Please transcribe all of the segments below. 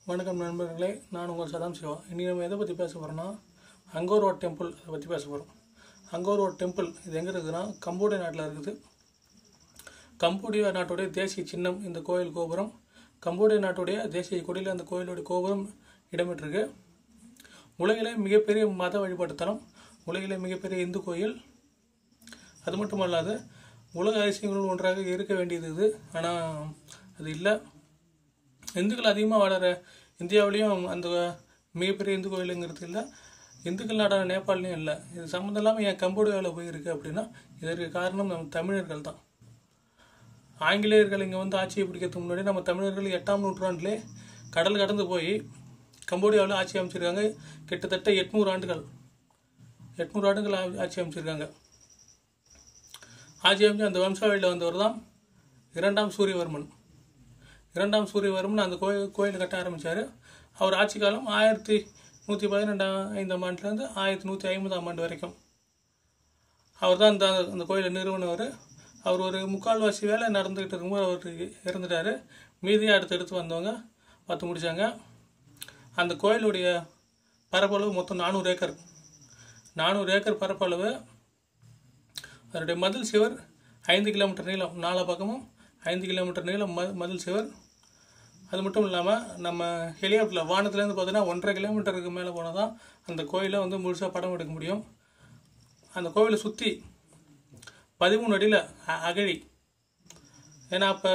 வணக்கம் நண்பர்களே நான் உங்கள் சதாம் சிவா இன்றைக்கி நம்ம எதை பற்றி பேச போகிறோம்னா அங்கோர்வாட் டெம்பிள் அதை பற்றி பேச போகிறோம் அங்கோர்வாட் டெம்பிள் இது எங்கே இருக்குதுன்னா கம்போடியா நாட்டில் இருக்குது கம்போடியா நாட்டுடைய தேசிய சின்னம் இந்த கோயில் கோபுரம் கம்போடியா நாட்டுடைய தேசிய கொடியில் அந்த கோயிலுடைய கோபுரம் இடம்பெற்றிருக்கு உலகிலே மிகப்பெரிய மத வழிபாட்டு தலம் உலகிலே மிகப்பெரிய இந்து கோயில் அது மட்டுமல்லாது உலக அதிசயங்களுள் ஒன்றாக இருக்க வேண்டியது இது ஆனால் அது இல்லை இந்துக்கள் அதிகமாக வளர இந்தியாவிலையும் அந்த மிகப்பெரிய இந்து கோயிலுங்கிறது இல்லை இந்துக்கள் நாடான நேபாள்லையும் இல்லை இது சம்மந்தம் இல்லாமல் ஏன் கம்போடியாவில் போயிருக்கு அப்படின்னா இதற்கு காரணம் நம்ம தமிழர்கள் தான் ஆங்கிலேயர்கள் இங்கே வந்து ஆட்சியை பிடிக்கிறதுக்கு முன்னாடி நம்ம தமிழர்கள் எட்டாம் நூற்றாண்டிலே கடல் கடந்து போய் கம்போடியாவில் ஆட்சி அமைச்சிருக்காங்க கிட்டத்தட்ட எட்நூறு ஆண்டுகள் எட்நூறு ஆண்டுகள் ஆ- ஆட்சி அமைச்சிருக்காங்க ஆட்சி அமைச்சு அந்த வம்சாவளியில் வந்தவர் தான் இரண்டாம் சூரியவர்மன் இரண்டாம் சூரியவர்மன் அந்த கோயில் கோயில் கட்ட ஆரம்பித்தார் அவர் ஆட்சி காலம் ஆயிரத்தி நூற்றி பதினெண்டாம் ஐந்தாம் ஆண்டுலேருந்து ஆயிரத்தி நூற்றி ஐம்பதாம் ஆண்டு வரைக்கும் அவர் தான் அந்த அந்த கோயிலை நிறுவனவர் அவர் ஒரு முக்கால்வாசி வேலை நடந்துக்கிட்டு இருக்கும்போது அவர் இறந்துட்டார் மீதியை அடுத்து எடுத்து வந்தவங்க பார்த்து முடித்தாங்க அந்த கோயிலுடைய பரப்பளவு மொத்தம் நானூறு ஏக்கர் நானூறு ஏக்கர் பரப்பளவு அதனுடைய மதில் சுவர் ஐந்து கிலோமீட்டர் நீளம் நாலா பக்கமும் ஐந்து கிலோமீட்டர் நீளம் ம மதில் சுவர் அது மட்டும் இல்லாமல் நம்ம ஹெலிகாப்டரில் வானத்துலேருந்து பார்த்தீங்கன்னா ஒன்றரை கிலோமீட்டருக்கு மேலே போனால் தான் அந்த கோயிலை வந்து முழுசாக படம் எடுக்க முடியும் அந்த கோவிலை சுற்றி பதிமூணு அடியில் அ- அகழி ஏன்னா அப்போ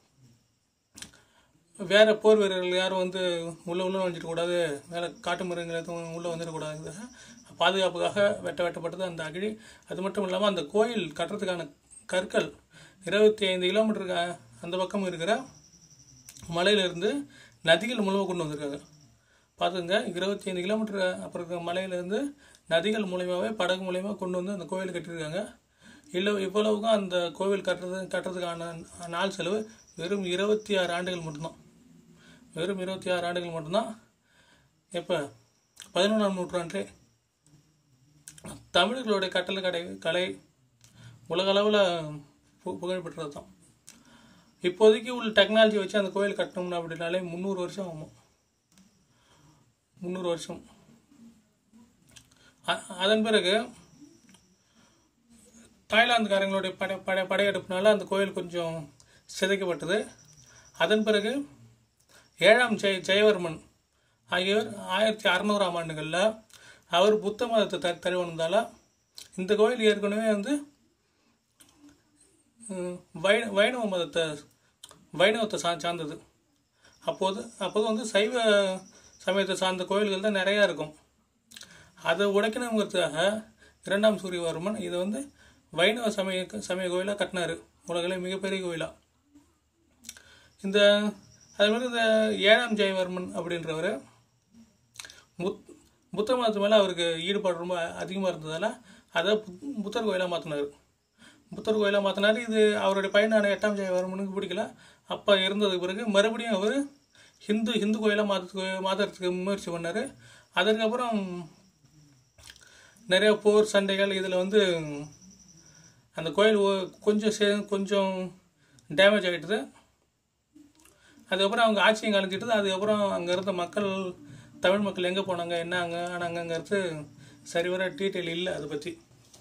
வேற போர் வீரர்கள் யாரும் வந்து உள்ளே உள்ள வந்துட்டு கூடாது வேற காட்டு மிருகங்கள் எதுவும் உள்ளே வந்துடக்கூடாது பாதுகாப்புக்காக வெட்ட வெட்டப்பட்டது அந்த அகழி அது மட்டும் இல்லாமல் அந்த கோயில் கட்டுறதுக்கான கற்கள் இருபத்தி ஐந்து கிலோமீட்டருக்கு அ- அந்த பக்கம் இருக்கிற மலையிலிருந்து நதிகள் மூலமாக கொண்டு வந்திருக்காங்க பார்த்துங்க இருபத்தி ஐந்து கிலோமீட்டர் அப்புறம் இருக்கிற மலையிலேருந்து நதிகள் மூலயமாவே படகு மூலயமா கொண்டு வந்து அந்த கோயில் கட்டியிருக்காங்க இல்லை இவ்வளவுக்கும் அந்த கோவில் கட்டுறது கட்டுறதுக்கான நாள் செலவு வெறும் இருபத்தி ஆறு ஆண்டுகள் மட்டும்தான் வெறும் இருபத்தி ஆறு ஆண்டுகள் மட்டும்தான் எப்போ பதினொன்றாம் நூற்றாண்டே தமிழர்களுடைய கட்டளை கடை கலை உலகளவில் பு புகழ் பெற்றது தான் இப்போதைக்கு உள்ள டெக்னாலஜி வச்சு அந்த கோயில் கட்டணும்னு அப்படின்னாலே முந்நூறு வருஷம் ஆகும் முந்நூறு வருஷம் அ- அதன் பிறகு தாய்லாந்துக்காரங்களுடைய படை படை படையெடுப்புனால அந்த கோயில் கொஞ்சம் சிதைக்கப்பட்டது அதன் பிறகு ஏழாம் ஜெய ஜெயவர்மன் ஆகியோர் ஆயிரத்தி அறநூறாம் ஆண்டுகளில் அவர் புத்த மதத்தை த தருவனதால் இந்த கோயில் ஏற்கனவே வந்து ம், வை வைணவ மதத்தை வைணவத்தை சா சார்ந்தது அப்போது அப்போது வந்து சைவ சமயத்தை சார்ந்த கோயில்கள் தான் நிறையா இருக்கும் அதை உடைக்கணுங்கிறதுக்காக இரண்டாம் சூரியவர்மன் இதை வந்து வைணவ சமய சமய கோயிலாக கட்டினார் உலகிலே மிகப்பெரிய கோயிலாக இந்த அது மாதிரி இந்த ஏழாம் ஜெயவர்மன் அப்படின்றவர் புத் புத்த மதத்து மேலே அவருக்கு ஈடுபாடு ரொம்ப அதிகமாக இருந்ததால் அதை புத்- புத்தர் கோயிலாக மாற்றினார் புத்தர் கோயிலாக மாற்றினார் இது அவருடைய பையனான எட்டாம் ஜெயவர்மனுக்கு பிடிக்கல அப்போ இருந்ததுக்கு பிறகு மறுபடியும் அவர் ஹிந்து ஹிந்து கோயிலாக மாற்ற மாற்றுறதுக்கு முயற்சி பண்ணார் அதற்கப்புறம் நிறைய போர் சண்டைகள் இதில் வந்து அந்த கோயில் ஒ- கொஞ்சம் சே கொஞ்சம் டேமேஜ் ஆகிட்டுது அதுக்கப்புறம் அவங்க ஆட்சியும் கலைஞ்சிட்டது அதுக்கப்புறம் அங்கே இருந்த மக்கள் தமிழ் மக்கள் எங்கே போனாங்க என்ன அங்கே ஆனாங்கங்கிறது சரிவர டீட்டெயில் இல்லை அதை பற்றி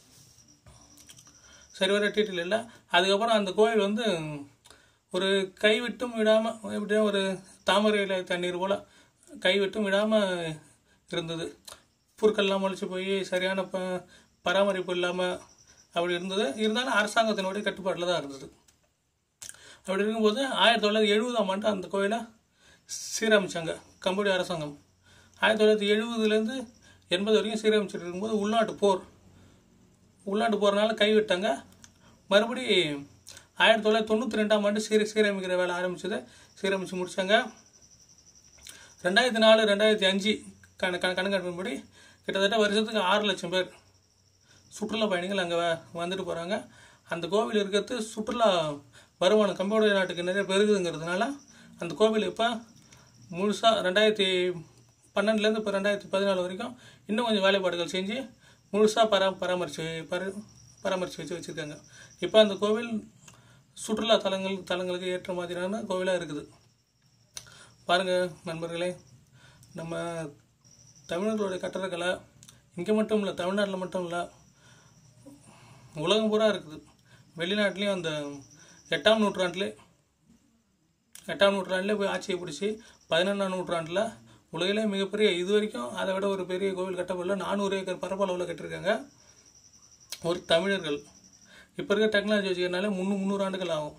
சரிவர டீட்டெயில் இல்லை அதுக்கப்புறம் அந்த கோயில் வந்து ஒரு கைவிட்டும் விடாமல் எப்படியும் ஒரு தாமரை இலை தண்ணீர் போல் கைவிட்டும் விடாமல் இருந்தது புற்கள்லாம் முளைச்சி போய் சரியான ப பராமரிப்பு இல்லாமல் அப்படி இருந்தது இருந்தாலும் அரசாங்கத்தினுடைய கட்டுப்பாட்டில் தான் இருந்தது அப்படி இருக்கும்போது ஆயிரத்தி தொள்ளாயிரத்தி எழுபதாம் ஆண்டு அந்த கோயிலை சீரமைச்சாங்க கம்போடிய அரசாங்கம் ஆயிரத்தி தொள்ளாயிரத்தி எழுபதுலேருந்து எண்பது வரைக்கும் சீரமைச்சிட்டு இருக்கும்போது உள்நாட்டு போர் உள்நாட்டு போகிறனால கைவிட்டாங்க மறுபடி ஆயிரத்தி தொள்ளாயிரத்தி தொண்ணூற்றி ரெண்டாம் ஆண்டு சீர சீரமைக்கிற வேலை ஆரம்பிச்சது சீரமைச்சு முடிச்சாங்க ரெண்டாயிரத்தி நாலு ரெண்டாயிரத்தி அஞ்சு கண கண கணக்கெடுப்பின்படி கிட்டத்தட்ட வருஷத்துக்கு ஆறு லட்சம் பேர் சுற்றுலா பயணிகள் அங்கே வந்துட்டு போகிறாங்க அந்த கோவில் இருக்கிறது சுற்றுலா வருமானம் கம்போடியா நாட்டுக்கு நிறைய பெருகுதுங்கிறதுனால அந்த கோவில் இப்போ முழுசாக ரெண்டாயிரத்தி பன்னெண்டுலேருந்து இப்போ ரெண்டாயிரத்தி பதினாலு வரைக்கும் இன்னும் கொஞ்சம் வேலைப்பாடுகள் செஞ்சு முழுசாக பரா பராமரித்து பர பராமரித்து வச்சு வச்சுருக்காங்க இப்போ அந்த கோவில் சுற்றுலா தலங்கள் தலங்களுக்கு ஏற்ற மாதிரியான கோவிலாக இருக்குது பாருங்கள் நண்பர்களே நம்ம தமிழர்களுடைய கட்டடக்கலை இங்கே மட்டும் இல்லை தமிழ்நாட்டில் மட்டும் இல்லை உலகம் பூரா இருக்குது வெளிநாட்டிலையும் அந்த எட்டாம் நூற்றாண்டிலே எட்டாம் நூற்றாண்டிலே போய் ஆட்சியை பிடிச்சி பதினொன்றாம் நூற்றாண்டில் உலகிலே மிகப்பெரிய இது வரைக்கும் அதை விட ஒரு பெரிய கோவில் கட்டப்படல நானூறு ஏக்கர் பரப்பளவில் கட்டியிருக்காங்க ஒரு தமிழர்கள் இப்போ இருக்க டெக்னாலஜி வச்சுக்கிறனால முந்நூறு முந்நூறு ஆண்டுகள் ஆகும்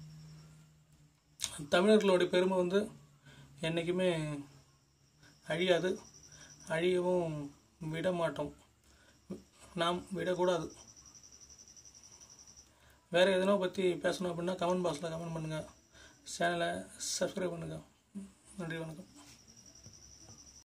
தமிழர்களுடைய பெருமை வந்து என்றைக்குமே அழியாது அழியவும் விட மாட்டோம் நாம் விடக்கூடாது வேறு எதனா பற்றி பேசணும் அப்படின்னா கமெண்ட் பாக்ஸில் கமெண்ட் பண்ணுங்கள் சேனலை சப்ஸ்கிரைப் பண்ணுங்கள் நன்றி வணக்கம்